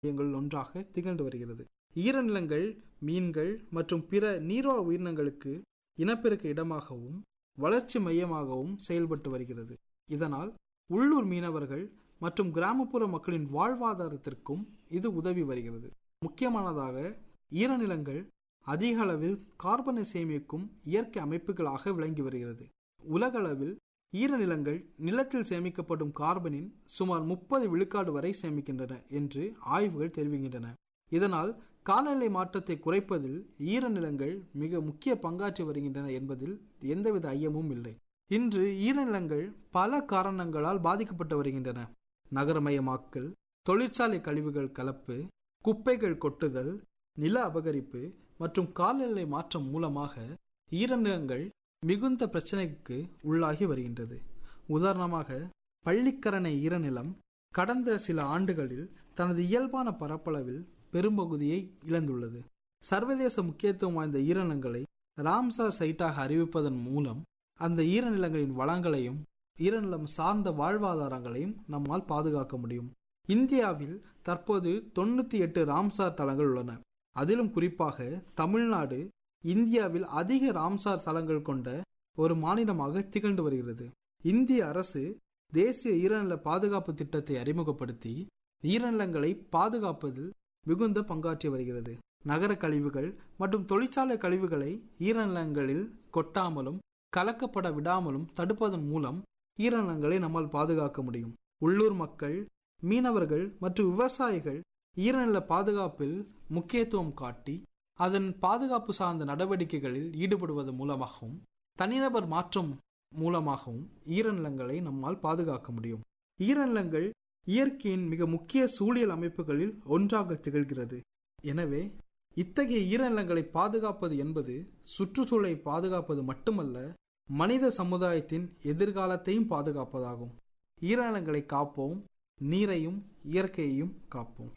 மையங்கள் ஒன்றாக திகழ்ந்து வருகிறது ஈரநிலங்கள் மீன்கள் மற்றும் பிற நீர்வாழ் உயிரினங்களுக்கு இனப்பெருக்க இடமாகவும் வளர்ச்சி மையமாகவும் செயல்பட்டு வருகிறது இதனால் உள்ளூர் மீனவர்கள் மற்றும் கிராமப்புற மக்களின் வாழ்வாதாரத்திற்கும் இது உதவி வருகிறது முக்கியமானதாக ஈரநிலங்கள் அதிக அளவில் கார்பனை சேமிக்கும் இயற்கை அமைப்புகளாக விளங்கி வருகிறது உலகளவில் ஈரநிலங்கள் நிலத்தில் சேமிக்கப்படும் கார்பனின் சுமார் முப்பது விழுக்காடு வரை சேமிக்கின்றன என்று ஆய்வுகள் தெரிவிக்கின்றன இதனால் காலநிலை மாற்றத்தை குறைப்பதில் ஈரநிலங்கள் மிக முக்கிய பங்காற்றி வருகின்றன என்பதில் எந்தவித ஐயமும் இல்லை இன்று ஈரநிலங்கள் பல காரணங்களால் பாதிக்கப்பட்டு வருகின்றன நகரமயமாக்கல் தொழிற்சாலை கழிவுகள் கலப்பு குப்பைகள் கொட்டுதல் நில அபகரிப்பு மற்றும் காலநிலை மாற்றம் மூலமாக ஈரநிலங்கள் மிகுந்த பிரச்சனைக்கு உள்ளாகி வருகின்றது உதாரணமாக பள்ளிக்கரணை ஈரநிலம் கடந்த சில ஆண்டுகளில் தனது இயல்பான பரப்பளவில் பெரும்பகுதியை இழந்துள்ளது சர்வதேச முக்கியத்துவம் வாய்ந்த ஈரநிலங்களை ராம்சார் சைட்டாக அறிவிப்பதன் மூலம் அந்த ஈரநிலங்களின் வளங்களையும் ஈரநிலம் சார்ந்த வாழ்வாதாரங்களையும் நம்மால் பாதுகாக்க முடியும் இந்தியாவில் தற்போது தொண்ணூத்தி எட்டு ராம்சார் தலங்கள் உள்ளன அதிலும் குறிப்பாக தமிழ்நாடு இந்தியாவில் அதிக ராம்சார் தலங்கள் கொண்ட ஒரு மாநிலமாக திகழ்ந்து வருகிறது இந்திய அரசு தேசிய ஈரநில பாதுகாப்பு திட்டத்தை அறிமுகப்படுத்தி ஈரநிலங்களை பாதுகாப்பதில் மிகுந்த பங்காற்றி வருகிறது நகர கழிவுகள் மற்றும் தொழிற்சாலை கழிவுகளை ஈரநிலங்களில் கொட்டாமலும் கலக்கப்பட விடாமலும் தடுப்பதன் மூலம் ஈரநிலங்களை நம்மால் பாதுகாக்க முடியும் உள்ளூர் மக்கள் மீனவர்கள் மற்றும் விவசாயிகள் ஈரநில பாதுகாப்பில் முக்கியத்துவம் காட்டி அதன் பாதுகாப்பு சார்ந்த நடவடிக்கைகளில் ஈடுபடுவதன் மூலமாகவும் தனிநபர் மாற்றம் மூலமாகவும் ஈரநிலங்களை நம்மால் பாதுகாக்க முடியும் ஈரநிலங்கள் இயற்கையின் மிக முக்கிய சூழியல் அமைப்புகளில் ஒன்றாக திகழ்கிறது எனவே இத்தகைய ஈரநிலங்களை பாதுகாப்பது என்பது சுற்றுச்சூழலை பாதுகாப்பது மட்டுமல்ல மனித சமுதாயத்தின் எதிர்காலத்தையும் பாதுகாப்பதாகும் ஈரநிலங்களை காப்போம் நீரையும் இயற்கையையும் காப்போம்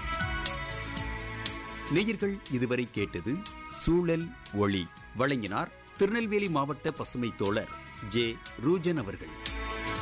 நேயர்கள் இதுவரை கேட்டது சூழல் ஒளி வழங்கினார் திருநெல்வேலி மாவட்ட பசுமை தோழர் ஜே ரூஜன் அவர்கள்